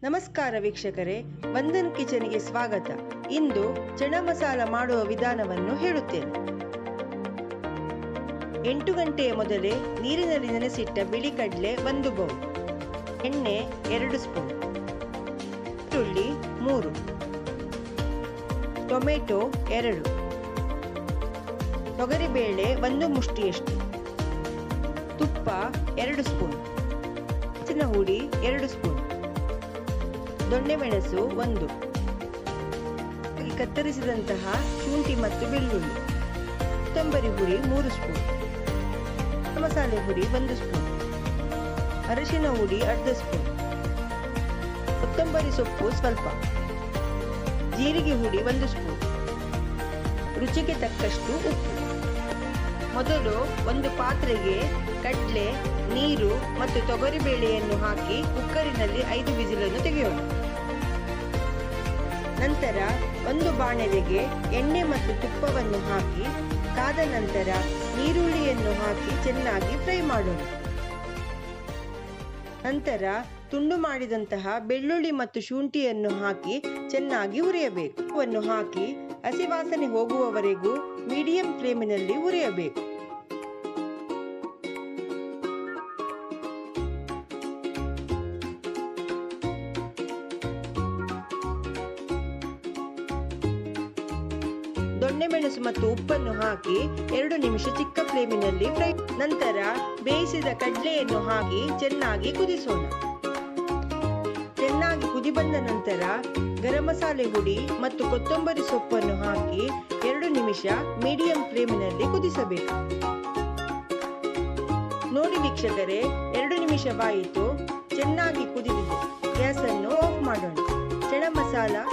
ನಮಸ್ಕಾರ ವೀಕ್ಷಕರೇ ವಂದನ್ ಕಿಚನ್ಗೆ ಸ್ವಾಗತ ಇಂದು ಚಣ ಮಸಾಲ ಮಾಡುವ ವಿಧಾನವನ್ನು ಹೇಳುತ್ತೇನೆ ಎಂಟು ಗಂಟೆಯ ಮೊದಲೇ ನೀರಿನಲ್ಲಿ ನೆನೆಸಿಟ್ಟ ಬಿಳಿ ಕಡಲೆ ಒಂದು ಬೌಲ್ ಎಣ್ಣೆ ಎರಡು ಸ್ಪೂನ್ ಬೆಳ್ಳುಳ್ಳಿ ಮೂರು ಟೊಮೆಟೊ ಎರಡು ತೊಗರಿಬೇಳೆ ಒಂದು ಮುಷ್ಟಿಯಷ್ಟು ತುಪ್ಪ ಎರಡು ಸ್ಪೂನ್ ಹಚ್ಚಿನ ಹುಡಿ ಎರಡು ಸ್ಪೂನ್ ದೊಣ್ಣೆಮೆಣಸು ಒಂದು ಕತ್ತರಿಸಿದಂತಹ ಶುಂಠಿ ಮತ್ತು ಬೆಳ್ಳುಳ್ಳಿ ಕೊತ್ತಂಬರಿ ಹುಡಿ ಮೂರು ಸ್ಪೂನ್ ಮಸಾಲೆ ಹುಡಿ ಒಂದು ಸ್ಪೂನ್ ಅರಿಶಿನ ಹುಡಿ ಅರ್ಧ ಸ್ಪೂನ್ ಕೊತ್ತಂಬರಿ ಸೊಪ್ಪು ಸ್ವಲ್ಪ ಜೀರಿಗೆ ಹುಡಿ ಒಂದು ಸ್ಪೂನ್ ರುಚಿಗೆ ತಕ್ಕಷ್ಟು ಉಪ್ಪು ಮೊದಲು ಒಂದು ಪಾತ್ರೆಗೆ ಕಡ್ಲೆ ನೀರು ಮತ್ತು ತೊಗರಿಬೇಳೆಯನ್ನು ಹಾಕಿ ಕುಕ್ಕರಿನಲ್ಲಿ ಐದು ವಿಸಿಲನ್ನು ತೆಗೆಯೋಣ ನಂತರ ಒಂದು ಬಾಣಲೆಗೆ ಎಣ್ಣೆ ಮತ್ತು ತುಪ್ಪವನ್ನು ಹಾಕಿ ಕಾದ ನಂತರ ನೀರುಳ್ಳಿಯನ್ನು ಹಾಕಿ ಚೆನ್ನಾಗಿ ಫ್ರೈ ಮಾಡೋಣ ನಂತರ ತುಂಡು ಮಾಡಿದಂತಹ ಬೆಳ್ಳುಳ್ಳಿ ಮತ್ತು ಶುಂಠಿಯನ್ನು ಹಾಕಿ ಚೆನ್ನಾಗಿ ಹುರಿಯಬೇಕು ಅವನ್ನು ಹಾಕಿ ಹಸಿ ವಾಸನೆ ಹೋಗುವವರೆಗೂ ಮೀಡಿಯಂ ಫ್ಲೇಮಿನಲ್ಲಿ ಹುರಿಯಬೇಕು ದೊಣ್ಣೆಮೆಣಸು ಮತ್ತು ಉಪ್ಪನ್ನು ಹಾಕಿ ಎರಡು ನಿಮಿಷ ಚಿಕ್ಕ ಫ್ಲೇಮಿನಲ್ಲಿ ಫ್ರೈ ನಂತರ ಬೇಯಿಸಿದ ಕಡಲೆಯನ್ನು ಹಾಕಿ ಚೆನ್ನಾಗಿ ಕುದಿಸೋಣ ಚೆನ್ನಾಗಿ ಕುದಿ ಬಂದ ನಂತರ ಗರಂ ಮಸಾಲೆ ಹುಡಿ ಮತ್ತು ಕೊತ್ತಂಬರಿ ಸೊಪ್ಪನ್ನು ಹಾಕಿ ಎರಡು ನಿಮಿಷ ಮೀಡಿಯಂ ಫ್ಲೇಮಿನಲ್ಲಿ ಕುದಿಸಬೇಕು ನೋಡಿ ವೀಕ್ಷಕರೇ ಎರಡು ನಿಮಿಷವಾಯಿತು ಚೆನ್ನಾಗಿ ಕುದಿದಿದೆ ಗ್ಯಾಸ್ ಅನ್ನು ಆಫ್ ಮಾಡೋಣ ಚಣ ಮಸಾಲ